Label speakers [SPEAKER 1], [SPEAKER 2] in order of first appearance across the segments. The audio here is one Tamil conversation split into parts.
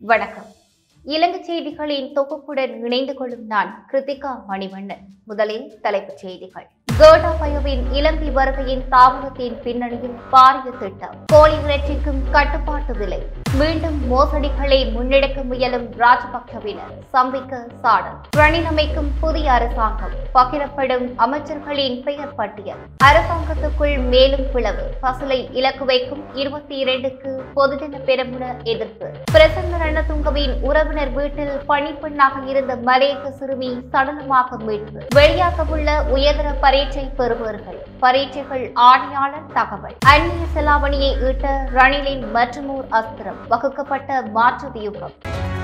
[SPEAKER 1] வணக்கம் இலங்கை செய்திகளின் தொகுப்புடன் இணைந்து கொள்ளும் நான் கிருத்திகா மணிவண்ணன் முதலில் தலைப்புச் செய்திகள் கோட்டாபயவின் இலங்கை வருகையின் தாமதத்தின் பின்னணியில் பாரிய திட்டம் கோழி இறைச்சிக்கும் கட்டுப்பாட்டு விலை மீண்டும் மோசடிகளை முன்னெடுக்க முயலும் ராஜபக்சவினர் சம்பிக்க சாடல் ரணில் அமைக்கும் புதிய அரசாங்கம் பகிரப்படும் அமைச்சர்களின் பெயர் பட்டியல் அரசாங்கத்துக்குள் மேலும் பிளவு பசுலை இலக்கு வைக்கும் இருபத்தி இரண்டுக்கு பொதுஜன பெரமுன எதிர்ப்பு பிரசன்ன ரணதுங்கவின் உறவினர் வீட்டில் பணிப்பெண்ணாக இருந்த மலையக சிறுமி சடலமாக மீட்பு வெளியாகவுள்ள உயர்தர பரீட்சை பெறுபவர்கள் பரீட்சைகள் ஆணையாளர் தகவல் அந்நிய செலாவணியை ஈட்ட ரணிலின் மற்றுமோர் அஸ்திரம் வகுக்கப்பட்ட மாற்று வியூகம்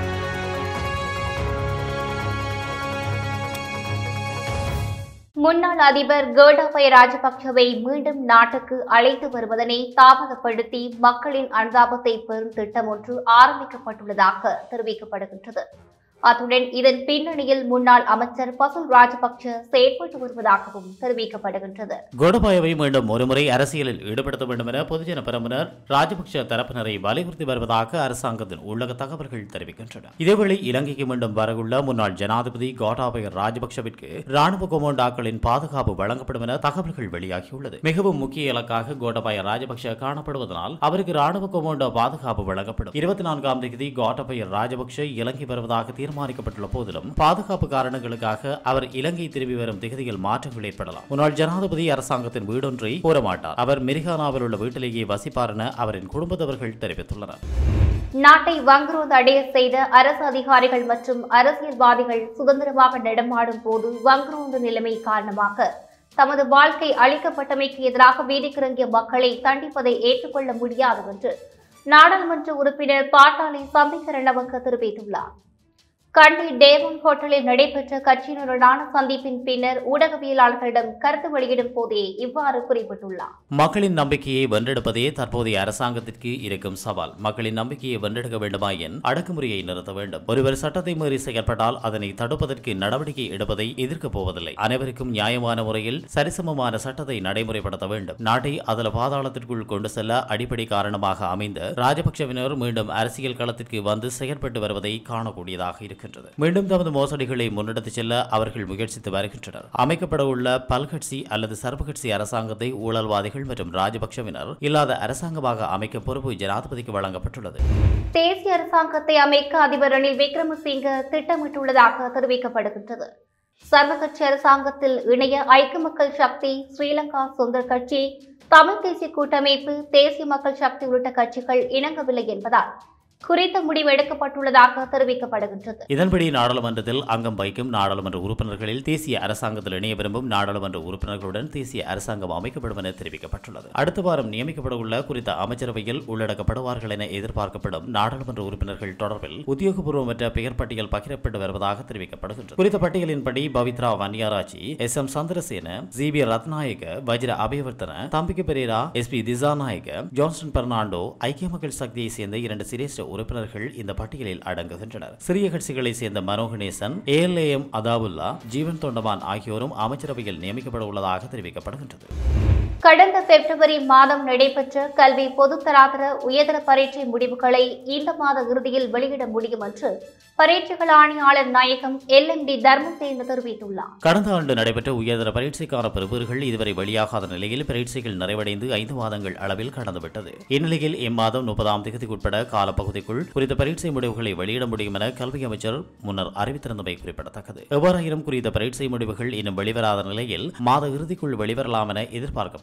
[SPEAKER 1] முன்னாள் அதிபர் கோட்டாபய ராஜபக்சவை மீண்டும் நாட்டுக்கு அழைத்து வருவதனை தாமதப்படுத்தி மக்களின் அனுதாபத்தை பெறும் திட்டம் ஒன்று ஆரம்பிக்கப்பட்டுள்ளதாக தெரிவிக்கப்படுகின்றது அத்துடன் இதன் பின்னணியில் முன்னாள் அமைச்சர் பசுல் ராஜபக்ச செயற்பட்டு வருவதாகவும் தெரிவிக்கப்படுகின்றது
[SPEAKER 2] கோடபாயவை மீண்டும் ஒருமுறை அரசியலில் ஈடுபடுத்த வேண்டும் என பொதுஜன பெரமுனர் ராஜபக்ஷ தரப்பினரை வலியுறுத்தி வருவதாக அரசாங்கத்தின் உள்ளக தகவல்கள் தெரிவிக்கின்றன இதேவேளை இலங்கைக்கு மீண்டும் வரவுள்ள முன்னாள் ஜனாதிபதி கோட்டாபய ராஜபக்ஷவிற்கு ராணுவ கொமோண்டாக்களின் பாதுகாப்பு வழங்கப்படும் என தகவல்கள் வெளியாகியுள்ளது மிகவும் முக்கிய இலக்காக கோட்டபாய ராஜபக்ஷ காணப்படுவதனால் அவருக்கு ராணுவ கொமோண்டோ பாதுகாப்பு வழங்கப்படும் இருபத்தி நான்காம் தேதி கோட்டபாய ராஜபக்ஷ இலங்கை வருவதாக தீர்மானிக்கப்பட்டுள்ள போதிலும் பாதுகாப்பு காரணங்களுக்காக அவர் இலங்கை திரும்பி வரும் திகதியில் மாற்றங்கள் ஏற்படலாம் முன்னாள் ஜனாதிபதி அரசாங்கத்தின் வீடொன்றை கோரமாட்டார் அவர் மெரிகானாவில் உள்ள வீட்டிலேயே வசிப்பார் என அவரின் குடும்பத்தவர்கள் தெரிவித்துள்ளனர்
[SPEAKER 1] நாட்டை வங்குரோந்து அடைய செய்த அரசு அதிகாரிகள் மற்றும் அரசியல்வாதிகள் சுதந்திரமாக நடமாடும் போது வங்குரோந்து நிலைமை காரணமாக தமது வாழ்க்கை அளிக்கப்பட்டமைக்கு எதிராக வீதிக்கிறங்கிய மக்களை தண்டிப்பதை ஏற்றுக்கொள்ள முடியாது என்று நாடாளுமன்ற உறுப்பினர் பாட்டாளி சம்பிக்க ரணவங்க தெரிவித்துள்ளார் கண்டி டேவன் ஹோட்டலில் நடைபெற்ற கட்சியினருடான சந்திப்பின் பின்னர் ஊடகவியலாளர்களிடம் கருத்து வெளியிடும் போதே இவ்வாறு குறிப்பிட்டுள்ளார்
[SPEAKER 2] மக்களின் நம்பிக்கையை வென்றெடுப்பதே தற்போதைய அரசாங்கத்திற்கு இருக்கும் சவால் மக்களின் நம்பிக்கையை வென்றெடுக்க வேண்டுமாயின் அடக்குமுறையை நிறுத்த வேண்டும் ஒருவர் சட்டத்தை மீறி செயல்பட்டால் அதனை தடுப்பதற்கு நடவடிக்கை எடுப்பதை எதிர்க்கப் போவதில்லை அனைவருக்கும் நியாயமான முறையில் சரிசமமான சட்டத்தை நடைமுறைப்படுத்த வேண்டும் நாட்டை அதல பாதாளத்திற்குள் கொண்டு செல்ல அடிப்படை காரணமாக அமைந்த ராஜபக்சவினர் மீண்டும் அரசியல் களத்திற்கு வந்து செயல்பட்டு வருவதை காணக்கூடியதாக இருக்கின்றது மீண்டும் தமது மோசடிகளை முன்னெடுத்துச் செல்ல அவர்கள் முயற்சித்து வருகின்றனர் அமைக்கப்பட உள்ள பல்கட்சி அல்லது சர்வகட்சி அரசாங்கத்தை ஊழல்வாதிகள் மற்றும் ராஜபக்சவினர் இல்லாத அரசாங்கமாக அமைக்க பொறுப்பு ஜனாதிபதிக்கு வழங்கப்பட்டுள்ளது
[SPEAKER 1] தேசிய அரசாங்கத்தை அமைக்க அதிபர் ரணில் விக்ரமசிங்க திட்டமிட்டுள்ளதாக தெரிவிக்கப்படுகின்றது சர்வகட்சி அரசாங்கத்தில் இணைய ஐக்கிய மக்கள் சக்தி ஸ்ரீலங்கா சுந்தர் கட்சி தமிழ் தேசிய கூட்டமைப்பு தேசிய மக்கள் சக்தி உள்ளிட்ட கட்சிகள் இணங்கவில்லை என்பதால் குறித்த முடிவு எடுக்கப்பட்டுள்ளதாக தெரிவிக்கப்படுகின்றது
[SPEAKER 2] இதன்படி நாடாளுமன்றத்தில் அங்கம் வகிக்கும் நாடாளுமன்ற உறுப்பினர்களில் தேசிய அரசாங்கத்தில் இணைய விரும்பும் நாடாளுமன்ற உறுப்பினர்களுடன் தேசிய அரசாங்கம் அமைக்கப்படும் என தெரிவிக்கப்பட்டுள்ளது அடுத்த வாரம் நியமிக்கப்பட உள்ள குறித்த அமைச்சரவையில் உள்ளடக்கப்படுவார்கள் என எதிர்பார்க்கப்படும் நாடாளுமன்ற உறுப்பினர்கள் தொடர்பில் உத்தியோகபூர்வமற்ற பெயர் பட்டியல் பகிரப்பட்டு வருவதாக தெரிவிக்கப்படுகின்றது குறித்த பட்டியலின்படி Pavithra Wanniarachchi S M Chandrasena G B Ratnayake Vajira Abeywardena தம்பிக்கு பெரேரா எஸ் பி திசாநாயக ஜான்சன் பெர்னாண்டோ ஐக்கிய மக்கள் சக்தியை சேர்ந்த இரண்டு சிரேஷ்ட உறுப்பினர்கள் இந்த பட்டியலில் அடங்குகின்றனர் சிறிய கட்சிகளை சேர்ந்த மனோகணேசன் ஏஎல்ஏஎம் அதாவுல்லா ஜீவன் தொண்டமான் ஆகியோரும் அமைச்சரவையில் நியமிக்கப்பட உள்ளதாக தெரிவிக்கப்படுகின்றது
[SPEAKER 1] கடந்த பிப்ரவரி மாதம் நடைபெற்ற கல்வி பொதுத்தராதர உயர்தர பரீட்சை முடிவுகளை இந்த மாத இறுதியில் வெளியிட முடியும் என்று பரீட்சைகள் ஆணையாளர் நாயகம் எல் எம் டி தர்மசேன தெரிவித்துள்ளார்
[SPEAKER 2] கடந்த ஆண்டு நடைபெற்ற உயர்தர பரீட்சைக்கான பெறுபேறுகள் இதுவரை வெளியாகாத நிலையில் பரீட்சைகள் நிறைவடைந்து ஐந்து மாதங்கள் அளவில் கடந்துவிட்டது இந்நிலையில் இம்மாதம் முப்பதாம் தேதிக்கு உட்பட காலப்பகுதிக்குள் குறித்த பரீட்சை முடிவுகளை வெளியிட முடியும் என கல்வி அமைச்சர் முன்னர் அறிவித்திருந்தமை குறிப்பிடத்தக்கது எவ்வாறாயினும் குறித்த பரீட்சை முடிவுகள் இன்னும் வெளிவராத நிலையில் மாத இறுதிக்குள் வெளிவரலாம் என எதிர்பார்க்கப்பட்டுள்ளது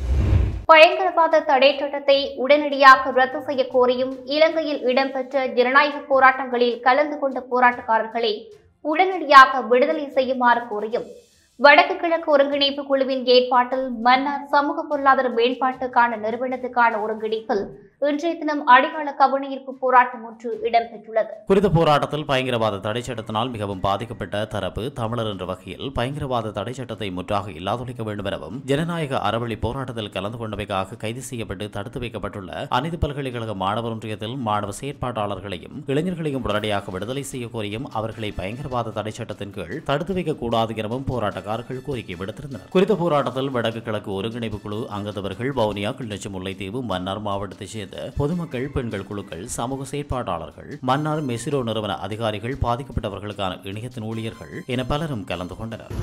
[SPEAKER 1] பயங்கரவாத தடை சட்டத்தை உடனடியாக ரத்து செய்ய கோரியும் இலங்கையில் இடம்பெற்ற ஜனநாயக போராட்டங்களில் கலந்து கொண்ட போராட்டக்காரர்களை உடனடியாக விடுதலை செய்யுமாறு கோரியும் வடக்கு கிழக்கு ஒருங்கிணைப்பு குழுவின் ஏற்பாட்டில் மன்னார் சமூக பொருளாதார மேம்பாட்டுக்கான நிறுவனத்துக்கான ஒருங்கிணைப்பில் இன்றைய தினம் அடையாள கவனஈர்ப்பு போராட்டம் ஒன்று இடம்பெற்றுள்ளது
[SPEAKER 2] குறித்த போராட்டத்தில் பயங்கரவாத தடை சட்டத்தினால் மிகவும் பாதிக்கப்பட்ட தரப்பு தமிழர் என்ற வகையில் பயங்கரவாத தடை சட்டத்தை முற்றாக இல்லாதொழிக்க வேண்டும் எனவும் ஜனநாயக அறவழி போராட்டத்தில் கலந்து கொண்டமைக்காக கைது செய்யப்பட்டு தடுத்து வைக்கப்பட்டுள்ள அனைத்து பல்கலைக்கழக மாணவர் ஒன்றியத்தில் மாணவ செயற்பாட்டாளர்களையும் இளைஞர்களையும் உடனடியாக விடுதலை செய்ய கோரியும் அவர்களை பயங்கரவாத தடை சட்டத்தின் கீழ் தடுத்து வைக்கக்கூடாது எனவும் போராட்டக்காரர்கள் கோரிக்கை விடுத்திருந்தனர் குறித்த போராட்டத்தில் வடக்கு கிழக்கு ஒருங்கிணைப்பு குழு அங்கத்தவர்கள் வவுனியா கிளிநொச்சி முல்லைத்தீவு மன்னார் மாவட்டத்தைச் சேர்ந்த சேர்ந்த பொதுமக்கள் பெண்கள் குழுக்கள் சமூக செயற்பாட்டாளர்கள் மன்னார் மெசிரோ நிறுவன அதிகாரிகள் பாதிக்கப்பட்டவர்களுக்கான இணையத்தின் ஊழியர்கள் என பலரும் கலந்து கொண்டனர்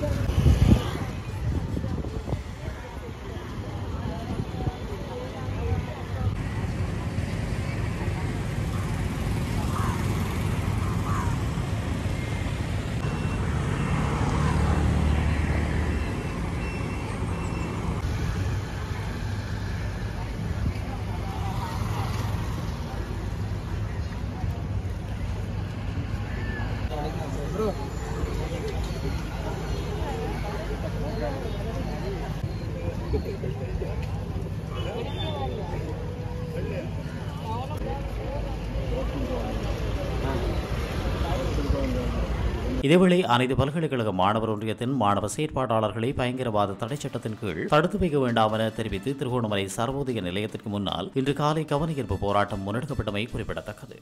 [SPEAKER 2] இதேவேளை அனைத்து பல்கலைக்கழக மாணவர் ஒன்றியத்தின் மாணவ செயற்பாட்டாளர்களை பயங்கரவாத தடை சட்டத்தின் கீழ் தடுத்து வைக்க வேண்டாம் என தெரிவித்து திருகோணமலை சர்வோதய நிலையத்திற்கு முன்னால் இன்று காலை கவனஈர்ப்பு போராட்டம் முன்னெடுக்கப்பட்டமை குறிப்பிடத்தக்கது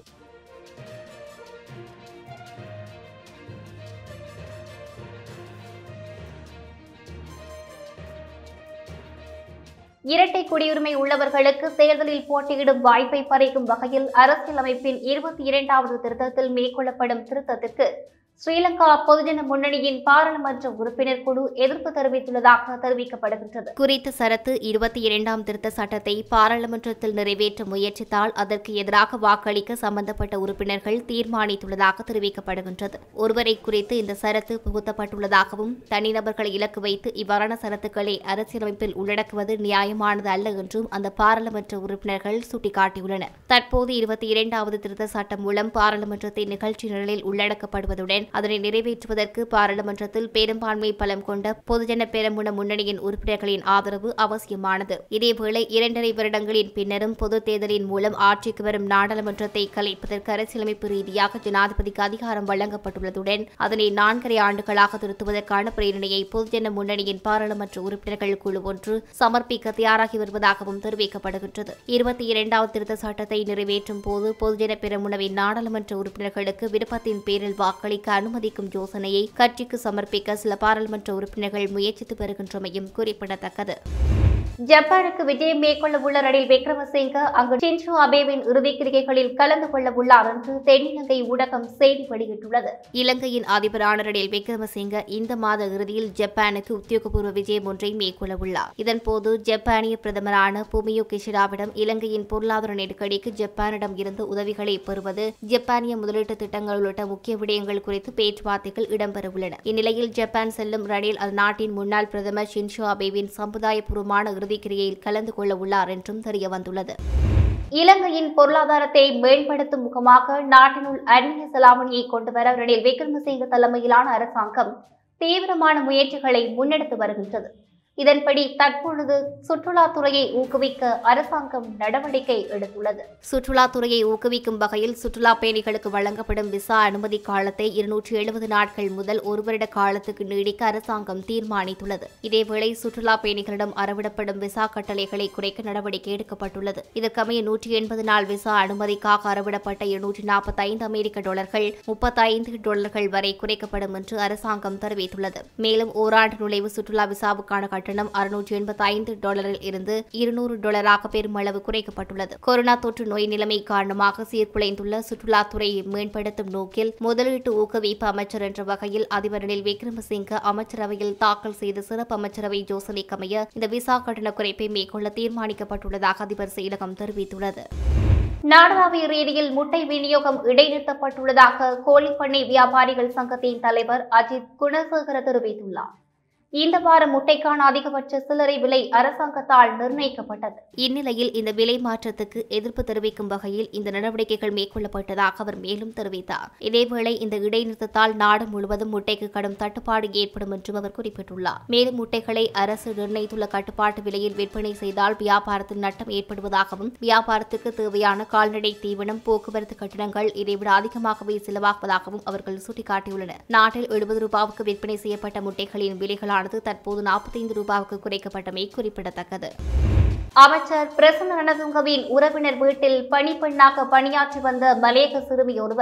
[SPEAKER 1] இரட்டை குடியுரிமை உள்ளவர்களுக்கு தேர்தலில் போட்டியிடும் வாய்ப்பை பறிக்கும் வகையில் அரசியலமைப்பின் இருபத்தி இரண்டாவது திருத்தத்தில் மேற்கொள்ளப்படும் திருத்தத்திற்கு ஸ்ரீலங்கா பொதுஜன முன்னணியின் பாராளுமன்ற உறுப்பினர் குழு எதிர்ப்பு தெரிவித்துள்ளதாக தெரிவிக்கப்படுகின்றது குறித்த சரத்து இருபத்தி இரண்டாம் திருத்த சட்டத்தை பாராளுமன்றத்தில் நிறைவேற்ற முயற்சித்தால் அதற்கு எதிராக வாக்களிக்க சம்பந்தப்பட்ட உறுப்பினர்கள் தீர்மானித்துள்ளதாக தெரிவிக்கப்படுகின்றது ஒருவரை குறித்து இந்த சரத்து புகுத்தப்பட்டுள்ளதாகவும் தனிநபர்களை இலக்கு வைத்து இவ்வாறான சரத்துக்களை அரசியலமைப்பில் உள்ளடக்குவது நியாயமானது அல்ல என்றும் அந்த பாராளுமன்ற உறுப்பினர்கள் சுட்டிக்காட்டியுள்ளனர் தற்போது இருபத்தி இரண்டாவது திருத்த சட்டம் மூலம் பாராளுமன்றத்தின் நிகழ்ச்சி நிரலில் உள்ளடக்கப்படுவதுடன் அதனை நிறைவேற்றுவதற்கு பாராளுமன்றத்தில் பெரும்பான்மை பலம் கொண்ட பொதுஜன பெரமுன முன்னணியின் உறுப்பினர்களின் ஆதரவு அவசியமானது இதேவேளை இரண்டரை வருடங்களின் பின்னரும் பொதுத் தேர்தலின் மூலம் ஆட்சிக்கு வரும் நாடாளுமன்றத்தை கலைப்பதற்கு அரசியலமைப்பு ரீதியாக ஜனாதிபதிக்கு அதிகாரம் வழங்கப்பட்டுள்ளதுடன் அதனை நான்கரை ஆண்டுகளாக திருத்துவதற்கான பிரேரணையை பொதுஜன முன்னணியின் பாராளுமன்ற உறுப்பினர்கள் குழு ஒன்று சமர்ப்பிக்க தயாராகி வருவதாகவும் தெரிவிக்கப்படுகின்றது இருபத்தி இரண்டாவது திருத்த சட்டத்தை நிறைவேற்றும் போது பொதுஜன பெரமுனவின் நாடாளுமன்ற உறுப்பினர்களுக்கு விருப்பத்தின் பேரில் வாக்களிக்க அனுமதிக்கும் யோசனையை கட்சிக்கு சமர்ப்பிக்க சில பாராளுமன்ற உறுப்பினர்கள் முயற்சித்து வருகின்றமையும் குறிப்பிடத்தக்கது ஜப்பானுக்கு விஜயம் மேற்கொள்ள உள்ள ரணில் விக்ரமசிங்க அங்கு ஷின்சோ அபேவின் இறுதிக்கிரிகைகளில் கலந்து கொள்ள உள்ளார் என்று தென்னிலங்கை ஊடகம் செய்தி வெளியிட்டுள்ளது இலங்கையின் அதிபரான ரணில் விக்ரமசிங்க இந்த மாத இறுதியில் ஜப்பானுக்கு உத்தியோகபூர்வ விஜயம் ஒன்றை மேற்கொள்ள உள்ளார் இதன்போது ஜப்பானிய பிரதமரான புமியோ கிஷிடாவிடம் இலங்கையின் பொருளாதார நெருக்கடிக்கு ஜப்பானிடம் இருந்து உதவிகளை பெறுவது ஜப்பானிய முதலீட்டு திட்டங்கள் உள்ளிட்ட முக்கிய விடயங்கள் குறித்து பேச்சுவார்த்தைகள் இடம்பெறவுள்ளன இந்நிலையில் ஜப்பான் செல்லும் ரணில் அந்நாட்டின் முன்னாள் பிரதமர் ஷின்சோ அபேவின் சமுதாயபூர்வமான இறுதிக்கிரியில் கலந்து கொள்ள உள்ளார் என்றும் தெரியவந்துள்ளது இலங்கையின் பொருளாதாரத்தை மேம்படுத்தும் முகமாக நாட்டினுள் அந்நிய செலாவணியை கொண்டுவர ரணில் விக்ரமசிங்க தலைமையிலான அரசாங்கம் தீவிரமான முயற்சிகளை முன்னெடுத்து வருகின்றது இதன்படி தற்பொழுது சுற்றுலாத்துறையை ஊக்குவிக்க அரசாங்கம் நடவடிக்கை எடுத்துள்ளது சுற்றுலாத்துறையை ஊக்குவிக்கும் வகையில் சுற்றுலா பயணிகளுக்கு வழங்கப்படும் விசா அனுமதி காலத்தை இருநூற்றி எழுபது நாட்கள் முதல் ஒரு வருட காலத்துக்கு நீடிக்க அரசாங்கம் தீர்மானித்துள்ளது இதேவேளை சுற்றுலா பயணிகளிடம் அறவிடப்படும் விசா கட்டளைகளை குறைக்க நடவடிக்கை எடுக்கப்பட்டுள்ளது இதற்கமைய நூற்றி எண்பது நாள் விசா அனுமதிக்காக அறவிடப்பட்ட இருநூற்றி நாற்பத்தி ஐந்து அமெரிக்க டாலர்கள் முப்பத்தைந்து டாலர்கள் வரை குறைக்கப்படும் என்று அரசாங்கம் தெரிவித்துள்ளது மேலும் ஓராண்டு நுழைவு சுற்றுலா விசாவுக்கான கட்டணம் அறுநூற்றி எண்பத்தி ஐந்து டாலரில் இருந்து இருநூறு டாலராக பெருமளவு குறைக்கப்பட்டுள்ளது கொரோனா தொற்று நோய் நிலைமை காரணமாக சீர்குலைந்துள்ள சுற்றுலாத்துறையை மேம்படுத்தும் நோக்கில் முதலீட்டு ஊக்குவிப்பு அமைச்சர் என்ற வகையில் அதிபர் ரணில் விக்ரமசிங்க அமைச்சரவையில் தாக்கல் செய்த சிறப்பு அமைச்சரவை யோசனைக்கமைய இந்த விசா கட்டண குறைப்பை மேற்கொள்ள தீர்மானிக்கப்பட்டுள்ளதாக அதிபர் செயலகம் தெரிவித்துள்ளது நாடளாவிய ரீதியில் முட்டை விநியோகம் இடைநிறுத்தப்பட்டுள்ளதாக கோழிப்பண்ணை வியாபாரிகள் சங்கத்தின் தலைவர் அஜித் குணசேகர தெரிவித்துள்ளார் இந்த வார முட்டைக்கான அதிகபட்ச சில்லறை விலை அரசாங்கத்தால் நிர்ணயிக்கப்பட்டது இந்நிலையில் இந்த விலை மாற்றத்துக்கு எதிர்ப்பு தெரிவிக்கும் வகையில் இந்த நடவடிக்கைகள் மேற்கொள்ளப்பட்டதாக அவர் மேலும் தெரிவித்தார் இதேவேளை இந்த இடைநிறுத்தத்தால் நாடு முழுவதும் முட்டைக்கு கடும் தட்டுப்பாடு ஏற்படும் என்றும் அவர் குறிப்பிட்டுள்ளார் மேலும் முட்டைகளை அரசு நிர்ணயித்துள்ள கட்டுப்பாட்டு விலையில் விற்பனை செய்தால் வியாபாரத்தில் நட்டம் ஏற்படுவதாகவும் வியாபாரத்துக்கு தேவையான கால்நடை தீவனம் போக்குவரத்து கட்டணங்கள் இதைவிட அதிகமாகவே செலவாகுவதாகவும் அவர்கள் சுட்டிக்காட்டியுள்ளனர் நாட்டில் எழுபது ரூபாவுக்கு விற்பனை செய்யப்பட்ட முட்டைகளின் விலைகளானது தற்போது நாற்பத்தைந்து ரூபாவுக்கு குறைக்கப்பட்டமை குறிப்பிடத்தக்கது அமைச்சர் பிரசன்ன ரணதுங்கவின் உறவினர் வீட்டில் பணிப்பெண்ணாக பணியாற்றி வந்த மலேக சிறுமி ஒருவர்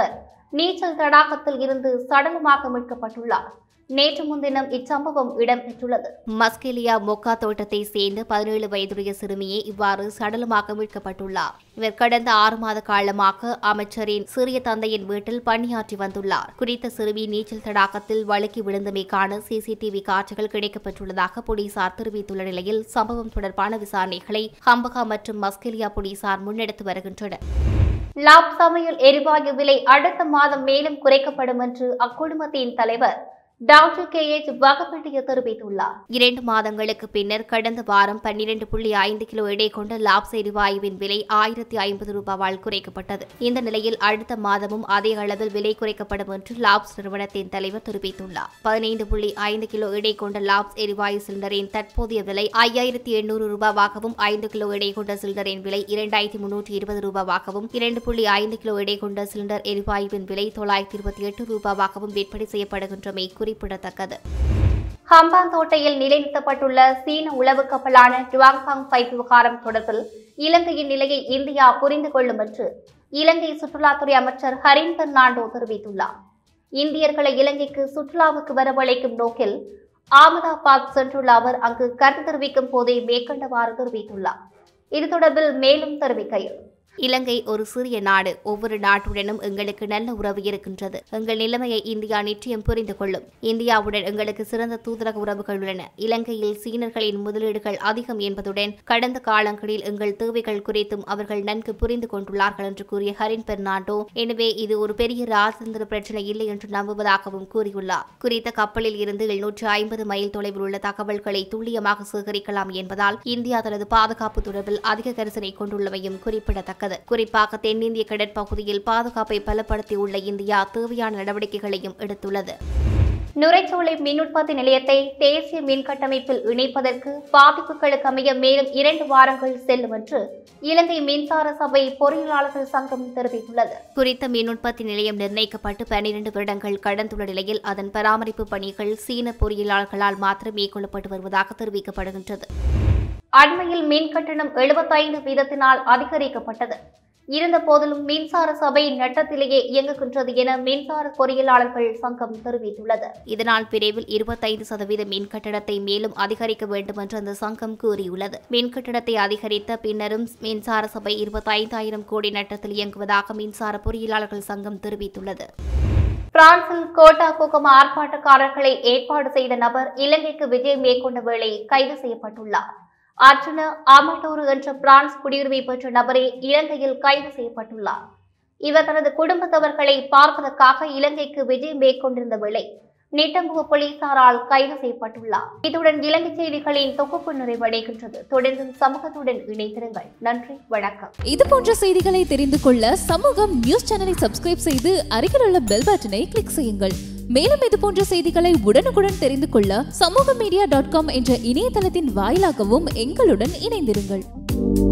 [SPEAKER 1] நீச்சல் தடாகத்தில் இருந்து சடலமாக மீட்கப்பட்டுள்ளார் நேற்று முன்தினம் இச்சம்பவம் இடம்பெற்றுள்ளது மஸ்கெலியா மொக்கா தோட்டத்தை சேர்ந்த பதினேழு வயதுடைய சிறுமியே இவ்வாறு சடலமாக மீட்கப்பட்டுள்ளார் இவர் கடந்த ஆறு மாத காலமாக அமைச்சரின் சிறிய தந்தையின் வீட்டில் பணியாற்றி வந்துள்ளார் குறித்த சிறுமி நீச்சல் தடாகத்தில் வழுக்கி விழுந்தமைக்கான சிசிடிவி காட்சிகள் கிடைக்கப்பெற்றுள்ளதாக போலீசார் தெரிவித்துள்ள நிலையில் சம்பவம் தொடர்பான விசாரணைகளை ஹம்பகா மற்றும் மஸ்கெலியா போலீசார் முன்னெடுத்து வருகின்றனர் லாப் சமையல் எரிவாயு விலை அடுத்த மாதம் மேலும் குறைக்கப்படும் என்று அக்குழுமத்தின் தலைவர் டாக்டர் கே எச் வகப்பட்டிய தெரிவித்துள்ளார் இரண்டு மாதங்களுக்கு பின்னர் கடந்த வாரம் பன்னிரண்டு புள்ளி ஐந்து கிலோ எடை கொண்ட லாப்ஸ் எரிவாயுவின் விலை ஆயிரத்தி ஐம்பது ரூபாவால் குறைக்கப்பட்டது இந்த நிலையில் அடுத்த மாதமும் அதே அளவில் விலை குறைக்கப்படும் என்று லாப்ஸ் நிறுவனத்தின் தலைவர் தெரிவித்துள்ளார் பதினைந்து புள்ளி ஐந்து கிலோ எடை கொண்ட லாப்ஸ் எரிவாயு சிலிண்டரின் தற்போதைய விலை ஐயாயிரத்தி எண்ணூறு ரூபாவாகவும் ஐந்து கிலோ எடை கொண்ட சிலிண்டரின் விலை இரண்டாயிரத்தி முன்னூற்றி இருபது ரூபாவாகவும் இரண்டு புள்ளி ஐந்து கிலோ எடை கொண்ட சிலிண்டர் எரிவாயுவின் விலை தொள்ளாயிரத்தி இருபத்தி எட்டு ரூபாவாகவும் விற்பனை செய்யப்படுகின்றமை குறிப்பிடத்தக்கது ஹம்பாந்தோட்டையில் நிலைநிறுத்தப்பட்டுள்ள சீன உளவு கப்பலான டுவாங்காங் பைப் விவகாரம் தொடர்பில் இலங்கையின் நிலையை இந்தியா புரிந்து கொள்ளும் என்று இலங்கை சுற்றுலாத்துறை அமைச்சர் ஹரின் பெர்னாண்டோ தெரிவித்துள்ளார் இந்தியர்களை இலங்கைக்கு சுற்றுலாவுக்கு வரவழைக்கும் நோக்கில் ஆமதாபாத் சென்றுள்ள அவர் அங்கு கருத்து தெரிவிக்கும் போதே மேற்கண்டவாறு தெரிவித்துள்ளார் இது தொடர்பில் மேலும் தெரிவிக்கையில் இலங்கை ஒரு சிறிய நாடு ஒவ்வொரு நாட்டுடனும் எங்களுக்கு நல்ல உறவு இருக்கின்றது எங்கள் நிலைமையை இந்தியா நிச்சயம் புரிந்து கொள்ளும் இந்தியாவுடன் எங்களுக்கு சிறந்த தூதரக உறவுகள் உள்ளன இலங்கையில் சீனர்களின் முதலீடுகள் அதிகம் என்பதுடன் கடந்த காலங்களில் எங்கள் தேவைகள் குறித்தும் அவர்கள் நன்கு புரிந்து கொண்டுள்ளார்கள் என்று கூறிய ஹரின் பெர்னாண்டோ எனவே இது ஒரு பெரிய ராஜதந்திர பிரச்சனை இல்லை என்று நம்புவதாகவும் கூறியுள்ளார் குறித்த கப்பலில் இருந்து எழுநூற்று ஐம்பது மைல் தொலைவில் உள்ள தகவல்களை துல்லியமாக சேகரிக்கலாம் என்பதால் இந்தியா தனது பாதுகாப்பு தொடர்பில் அதிக கரிசனை கொண்டுள்ளமையும் குறிப்பிடத்தக்கது குறிப்பாக தென்னிந்திய கடற்பகுதியில் பாதுகாப்பை பலப்படுத்தியுள்ள இந்தியா தேவையான நடவடிக்கைகளையும் எடுத்துள்ளது நுரைச்சோலை மின் உற்பத்தி நிலையத்தை தேசிய மின் கட்டமைப்பில் இணைப்பதற்கு பாதிப்புகளுக்கு அமைய மேலும் இரண்டு வாரங்கள் செல்லும் என்று இலங்கை மின்சார சபை பொறியியலாளர்கள் சங்கம் தெரிவித்துள்ளது குறித்த மின் உற்பத்தி நிலையம் நிர்ணயிக்கப்பட்டு பன்னிரண்டு வருடங்கள் கடந்துள்ள நிலையில் அதன் பராமரிப்பு பணிகள் சீன பொறியியலாளர்களால் மாத்திரம் மேற்கொள்ளப்பட்டு வருவதாக தெரிவிக்கப்படுகின்றது அண்மையில் மின் கட்டணம் எழுபத்தைந்து வீதத்தினால் அதிகரிக்கப்பட்டது இருந்த போதிலும் மின்சார சபை நட்டத்திலேயே இயங்குகின்றது என மின்சார பொறியியலாளர்கள் சங்கம் தெரிவித்துள்ளது இதனால் விரைவில் இருபத்தைந்து சதவீத மின் கட்டணத்தை மேலும் அதிகரிக்க வேண்டும் என்று அந்த சங்கம் கூறியுள்ளது மின் கட்டணத்தை அதிகரித்த பின்னரும் மின்சார சபை இருபத்தைந்தாயிரம் கோடி நட்டத்தில் இயங்குவதாக மின்சார பொறியியலாளர்கள் சங்கம் தெரிவித்துள்ளது பிரான்சில் கோட்டா கோகம் ஆர்ப்பாட்டக்காரர்களை ஏற்பாடு செய்த நபர் இலங்கைக்கு விஜயம் மேற்கொண்ட வேளை கைது செய்யப்பட்டுள்ளார் அர்ஜுன ஆமட்டோரு என்ற பிரான்ஸ் குடியுரிமை பெற்ற நபரே இலங்கையில் கைது செய்யப்பட்டுள்ளார் இவர் தனது குடும்பத்தவர்களை பார்ப்பதற்காக இலங்கைக்கு விஜயம் மேற்கொண்டிருந்த வேளை நீட்டங்குவ போலீசாரால் கைது செய்யப்பட்டுள்ளார் இத்துடன் இலங்கை செய்திகளின் தொகுப்பு நிறைவடைகின்றது தொடர்ந்து சமூகத்துடன் இணைந்திருங்கள் நன்றி வணக்கம்
[SPEAKER 3] இது போன்ற செய்திகளை தெரிந்து கொள்ள சமூகம் நியூஸ் சேனலை சப்ஸ்கிரைப் செய்து அருகில் உள்ள பெல் பட்டனை கிளிக் செய்யுங்கள் மேலும் இது போன்ற செய்திகளை உடனுக்குடன் தெரிந்து கொள்ள சமூக மீடியா டாட் காம் என்ற இணையதளத்தின் வாயிலாகவும் எங்களுடன் இணைந்திருங்கள்